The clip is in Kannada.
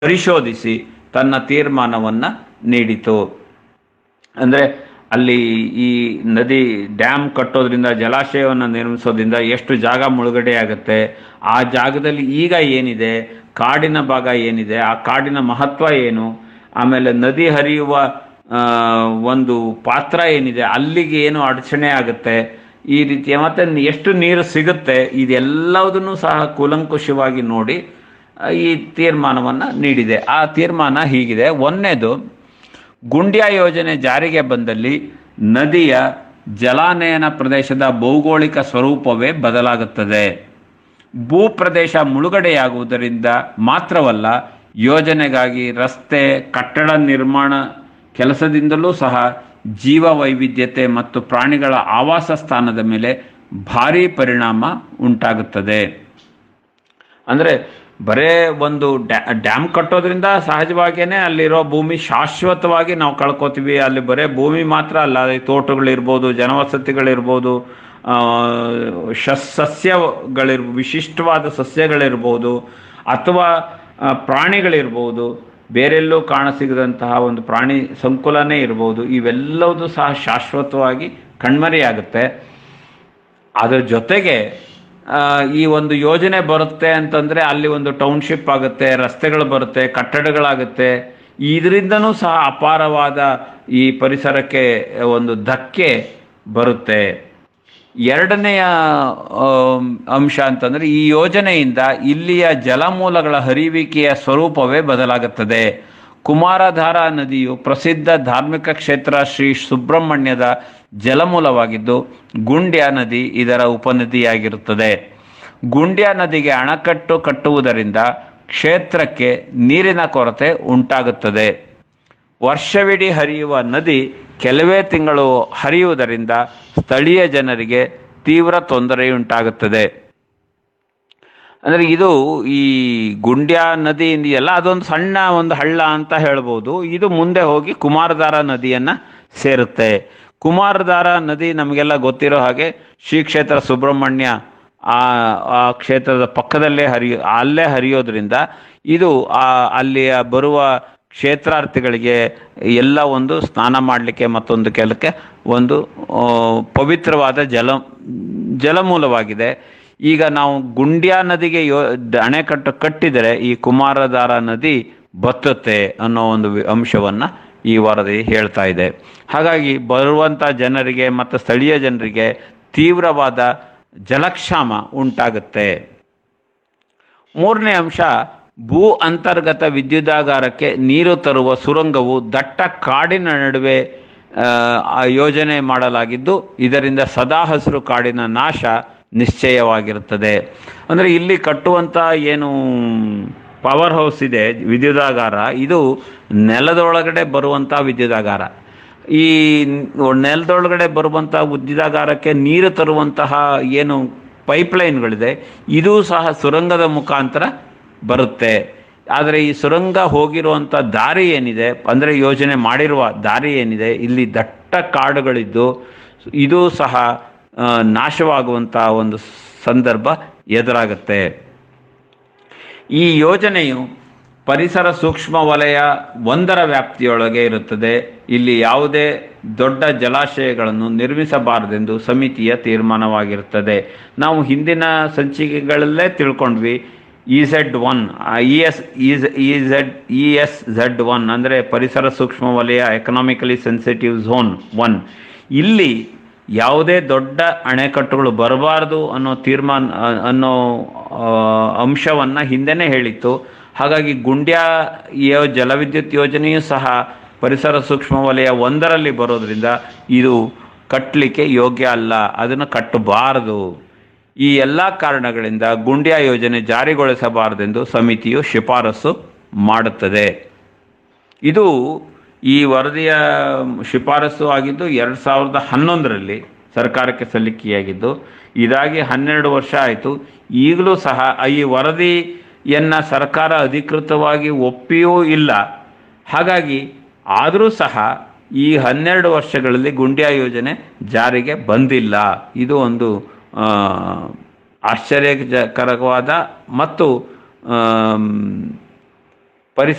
ಪರಿಶೋಧಿಸಿ ತನ್ನ ತೀರ್ಮಾನವನ್ನು ನೀಡಿತು ಅಂದರೆ ಅಲ್ಲಿ ಈ ನದಿ ಡ್ಯಾಮ್ ಕಟ್ಟೋದ್ರಿಂದ ಜಲಾಶಯವನ್ನು ನಿರ್ಮಿಸೋದ್ರಿಂದ ಎಷ್ಟು ಜಾಗ ಮುಳುಗಡೆ ಆಗುತ್ತೆ ಆ ಜಾಗದಲ್ಲಿ ಈಗ ಏನಿದೆ ಕಾಡಿನ ಭಾಗ ಏನಿದೆ ಆ ಕಾಡಿನ ಮಹತ್ವ ಏನು ಆಮೇಲೆ ನದಿ ಹರಿಯುವ ಆ, ಒಂದು ಪಾತ್ರ ಏನಿದೆ ಅಲ್ಲಿಗೆ ಏನು ಅಡಚಣೆ ಆಗುತ್ತೆ ಈ ರೀತಿಯ ಮತ್ತೆ ಎಷ್ಟು ನೀರು ಸಿಗುತ್ತೆ ಇದೆಲ್ಲದನ್ನು ಸಹ ಕೂಲಂಕುಷವಾಗಿ ನೋಡಿ ಆ, ಈ ತೀರ್ಮಾನವನ್ನು ನೀಡಿದೆ ಆ ತೀರ್ಮಾನ ಹೀಗಿದೆ ಒಂದನೇದು ಗುಂಡ್ಯಾ ಯೋಜನೆ ಜಾರಿಗೆ ಬಂದಲ್ಲಿ ನದಿಯ ಜಲಾನಯನ ಪ್ರದೇಶದ ಭೌಗೋಳಿಕ ಸ್ವರೂಪವೇ ಬದಲಾಗುತ್ತದೆ ಭೂಪ್ರದೇಶ ಮುಳುಗಡೆಯಾಗುವುದರಿಂದ ಮಾತ್ರವಲ್ಲ ಯೋಜನೆಗಾಗಿ ರಸ್ತೆ ಕಟ್ಟಡ ನಿರ್ಮಾಣ ಕೆಲಸದಿಂದಲೂ ಸಹ ಜೀವ ವೈವಿಧ್ಯತೆ ಮತ್ತು ಪ್ರಾಣಿಗಳ ಆವಾಸ ಸ್ಥಾನದ ಮೇಲೆ ಭಾರೀ ಪರಿಣಾಮ ಉಂಟಾಗುತ್ತದೆ ಅಂದರೆ ಬರೇ ಒಂದು ಡ್ಯಾ ಡ್ಯಾಮ್ ಕಟ್ಟೋದ್ರಿಂದ ಸಹಜವಾಗಿಯೇ ಅಲ್ಲಿರೋ ಭೂಮಿ ಶಾಶ್ವತವಾಗಿ ನಾವು ಕಳ್ಕೊತೀವಿ ಅಲ್ಲಿ ಬರೇ ಭೂಮಿ ಮಾತ್ರ ಅಲ್ಲ ಅಲ್ಲಿ ತೋಟಗಳಿರ್ಬೋದು ಜನವಸತಿಗಳಿರ್ಬೋದು ಆ, ಶಸ್ ಸಸ್ಯಗಳಿರ್ ವಿಶಿಷ್ಟವಾದ ಸಸ್ಯಗಳಿರ್ಬೋದು ಅಥವಾ ಆ, ಪ್ರಾಣಿಗಳಿರ್ಬೋದು ಬೇರೆಲ್ಲೂ ಕಾಣಸಿಗದಂತಹ ಒಂದು ಪ್ರಾಣಿ ಸಂಕುಲನೇ ಇರ್ಬೋದು ಇವೆಲ್ಲವೂ ಸಹ ಶಾಶ್ವತವಾಗಿ ಕಣ್ಮರೆಯಾಗುತ್ತೆ ಅದರ ಜೊತೆಗೆ ಆ, ಈ ಒಂದು ಯೋಜನೆ ಬರುತ್ತೆ ಅಂತಂದ್ರೆ ಅಲ್ಲಿ ಒಂದು ಟೌನ್ಶಿಪ್ ಆಗುತ್ತೆ ರಸ್ತೆಗಳು ಬರುತ್ತೆ ಕಟ್ಟಡಗಳಾಗುತ್ತೆ ಇದರಿಂದನೂ ಸಹ ಅಪಾರವಾದ ಈ ಪರಿಸರಕ್ಕೆ ಒಂದು ಧಕ್ಕೆ ಬರುತ್ತೆ ಎರಡನೆಯ ಆಮ್, ಅಂಶ ಅಂತಂದ್ರೆ ಈ ಯೋಜನೆಯಿಂದ ಇಲ್ಲಿಯ ಜಲಮೂಲಗಳ ಹರಿಯುವಿಕೆಯ ಸ್ವರೂಪವೇ ಬದಲಾಗುತ್ತದೆ ಕುಮಾರಧಾರಾ ನದಿಯು ಪ್ರಸಿದ್ಧ ಧಾರ್ಮಿಕ ಕ್ಷೇತ್ರ ಶ್ರೀ ಸುಬ್ರಹ್ಮಣ್ಯದ ಜಲಮೂಲವಾಗಿದ್ದು ಗುಂಡ್ಯ ನದಿ ಇದರ ಉಪನದಿಯಾಗಿರುತ್ತದೆ ಗುಂಡ್ಯ ನದಿಗೆ ಅಣಕಟ್ಟು ಕಟ್ಟುವುದರಿಂದ ಕ್ಷೇತ್ರಕ್ಕೆ ನೀರಿನ ಕೊರತೆ ಉಂಟಾಗುತ್ತದೆ ವರ್ಷವಿಡೀ ಹರಿಯುವ ನದಿ ಕೆಲವೇ ತಿಂಗಳು ಹರಿಯುವುದರಿಂದ ಸ್ಥಳೀಯ ಜನರಿಗೆ ತೀವ್ರ ತೊಂದರೆಯುಂಟಾಗುತ್ತದೆ ಅಂದರೆ ಇದು ಈ ಗುಂಡ್ಯ ನದಿ ಇದೆಯಲ್ಲ ಅದೊಂದು ಸಣ್ಣ ಒಂದು ಹಳ್ಳ ಅಂತ ಹೇಳ್ಬೋದು ಇದು ಮುಂದೆ ಹೋಗಿ ಕುಮಾರಧಾರ ನದಿಯನ್ನು ಸೇರುತ್ತೆ ಕುಮಾರಧಾರ ನದಿ ನಮಗೆಲ್ಲ ಗೊತ್ತಿರೋ ಹಾಗೆ ಶ್ರೀ ಕ್ಷೇತ್ರ ಸುಬ್ರಹ್ಮಣ್ಯ ಆ ಆ ಕ್ಷೇತ್ರದ ಪಕ್ಕದಲ್ಲೇ ಹರಿಯೋ ಅಲ್ಲೇ ಹರಿಯೋದ್ರಿಂದ ಇದು ಆ ಅಲ್ಲಿಯ ಬರುವ ಕ್ಷೇತ್ರಾರ್ಥಿಗಳಿಗೆ ಎಲ್ಲ ಒಂದು ಸ್ನಾನ ಮಾಡಲಿಕ್ಕೆ ಮತ್ತೊಂದು ಕೆಲಕ್ಕೆ ಒಂದು ಆ, ಪವಿತ್ರವಾದ ಜಲ ಜಲಮೂಲವಾಗಿದೆ ಈಗ ನಾವು ಗುಂಡ್ಯಾ ನದಿಗೆ ಯೋ ಅಣೆಕಟ್ಟು ಕಟ್ಟಿದರೆ ಈ ಕುಮಾರಧಾರ ನದಿ ಬತ್ತುತ್ತೆ ಅನ್ನೋ ಒಂದು ವಿ- ಅಂಶವನ್ನ ಈ ವರದಿ ಹೇಳ್ತಾ ಇದೆ ಹಾಗಾಗಿ ಬರುವಂಥ ಜನರಿಗೆ ಮತ್ತು ಸ್ಥಳೀಯ ಜನರಿಗೆ ತೀವ್ರವಾದ ಜಲಕ್ಷಾಮ ಉಂಟಾಗುತ್ತೆ ಮೂರನೇ ಅಂಶ ಭೂ ಅಂತರ್ಗತ ವಿದ್ಯುದಾಗಾರಕ್ಕೆ ನೀರು ತರುವ ಸುರಂಗವು ದಟ್ಟ ಕಾಡಿನ ನಡುವೆ ಆ, ಆ ಯೋಜನೆ ಮಾಡಲಾಗಿದ್ದು ಇದರಿಂದ ಸದಾ ಹಸಿರು ಕಾಡಿನ ನಾಶ ನಿಶ್ಚಯವಾಗಿರುತ್ತದೆ ಅಂದರೆ ಇಲ್ಲಿ ಕಟ್ಟುವಂಥ ಏನು ಪವರ್ ಹೌಸ್ ಇದೆ ವಿದ್ಯುದಾಗಾರ ಇದು ನೆಲದೊಳಗಡೆ ಬರುವಂಥ ವಿದ್ಯುದಾಗಾರ ಈ ನೆಲದೊಳಗಡೆ ಬರುವಂಥ ವಿದ್ಯುದಾಗಾರಕ್ಕೆ ನೀರು ತರುವಂತಹ ಏನು ಪೈಪ್ಲೈನ್ಗಳಿದೆ ಇದು ಸಹ ಸುರಂಗದ ಮುಖಾಂತರ ಬರುತ್ತೆ ಆದರೆ ಈ ಸುರಂಗ ಹೋಗಿರುವಂಥ ದಾರಿ ಏನಿದೆ ಅಂದರೆ ಯೋಜನೆ ಮಾಡಿರುವ ದಾರಿ ಏನಿದೆ ಇಲ್ಲಿ ದಟ್ಟ ಕಾಡುಗಳಿದ್ದು ಇದು ಸಹ ಆ, ನಾಶವಾಗುವಂಥ ಒಂದು ಸಂದರ್ಭ ಎದುರಾಗುತ್ತೆ ಈ ಯೋಜನೆಯು ಪರಿಸರ ಸೂಕ್ಷ್ಮ ವಲಯ ಒಂದರ ವ್ಯಾಪ್ತಿಯೊಳಗೆ ಇರುತ್ತದೆ ಇಲ್ಲಿ ಯಾವುದೇ ದೊಡ್ಡ ಜಲಾಶಯಗಳನ್ನು ನಿರ್ಮಿಸಬಾರದೆಂದು ಸಮಿತಿಯ ತೀರ್ಮಾನವಾಗಿರುತ್ತದೆ ನಾವು ಹಿಂದಿನ ಸಂಚಿಕೆಗಳಲ್ಲೇ ತಿಳ್ಕೊಂಡ್ವಿ E Z one E S E Z E S Z one ಅಂದರೆ ಪರಿಸರ ಸೂಕ್ಷ್ಮ ವಲಯ ಎಕನಾಮಿಕಲಿ ಸೆನ್ಸಿಟಿವ್ ಝೋನ್ ಒನ್ ಇಲ್ಲಿ ಯಾವುದೇ ದೊಡ್ಡ ಅಣೆಕಟ್ಟುಗಳು ಬರಬಾರ್ದು ಅನ್ನೋ ತೀರ್ಮಾನ ಅ- ಅನ್ನೋ ಆ, ಅಂಶವನ್ನ ಹಿಂದೆನೇ ಹೇಳಿತ್ತು ಹಾಗಾಗಿ ಗುಂಡ್ಯ ಯೋ ಜಲವಿದ್ಯುತ್ ಯೋಜನೆಯೂ ಸಹ ಪರಿಸರ ಸೂಕ್ಷ್ಮ ವಲಯ ಒಂದರಲ್ಲಿ ಬರೋದ್ರಿಂದ ಇದು ಕಟ್ಟಲಿಕ್ಕೆ ಯೋಗ್ಯ ಅಲ್ಲ ಅದನ್ನು ಕಟ್ಟಬಾರದು ಈ ಎಲ್ಲ ಕಾರಣಗಳಿಂದ ಗುಂಡ್ಯ ಯೋಜನೆ ಜಾರಿಗೊಳಿಸಬಾರದೆಂದು ಸಮಿತಿಯು ಶಿಫಾರಸು ಮಾಡುತ್ತದೆ ಇದು ಈ ವರದಿಯ ಶಿಫಾರಸು ಆಗಿದ್ದು ಎರಡು ಸಾವಿರದ ಹನ್ನೊಂದರಲ್ಲಿ ಸರ್ಕಾರಕ್ಕೆ ಸಲ್ಲಿಕೆಯಾಗಿದ್ದು ಇದಾಗಿ ಹನ್ನೆರಡು ವರ್ಷ ಆಯಿತು ಈಗಲೂ ಸಹ ಈ ವರದಿಯನ್ನು ಸರ್ಕಾರ ಅಧಿಕೃತವಾಗಿ ಒಪ್ಪಿಯೂ ಇಲ್ಲ ಹಾಗಾಗಿ ಆದರೂ ಸಹ ಈ ಹನ್ನೆರಡು ವರ್ಷಗಳಲ್ಲಿ ಗುಂಡ್ಯಾ ಯೋಜನೆ ಜಾರಿಗೆ ಬಂದಿಲ್ಲ ಇದು ಒಂದು ಆ, ಆಶ್ಚರ್ಯಕರವಾದ ಮತ್ತು ಆಮ್,